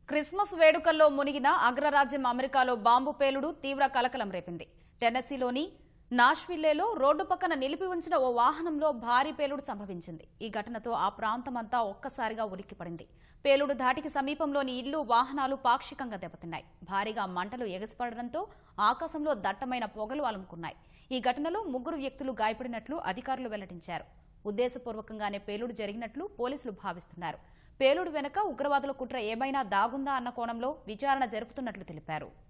Christmas వేడుకల్లో మునిగిన అగ్రరాజ్యం అమెరికాలో బాంబు పేలుడు తీవ్ర కలకలం రేపింది టెన్నెసీలోని నాష్విల్లేలో రోడ్డు పక్కన నిలిపి ఉంచిన ఓ వాహనంలో భారీ పేలుడు సంభవించింది ఈ ఘటనతో ఆ ప్రాంతమంతా ఒక్కసారిగా ఉలిక్కిపడింది పేలుడు ధాటికి సమీపంలోని ఇళ్లు వాహనాలు పాక్షికంగా దెబ్బతిన్నాయి భారీగా మంటలు ఎగసిపడడంతో ఆకాశంలో దట్టమైన పొగలు అలుముకున్నాయి ఈ ఘటనలో ముగ్గురు వ్యక్తులు గాయపడినట్లు అధికారులు వెల్లడించారు ఉద్దేశపూర్వకంగానే పేలుడు జరిగినట్లు పోలీసులు భావిస్తున్నారు పేలుడు వెనుక ఉగ్రవాదుల కుట్ర ఏమైనా దాగుందా అన్న కోణంలో విచారణ జరుపుతున్నట్లు తెలిపారు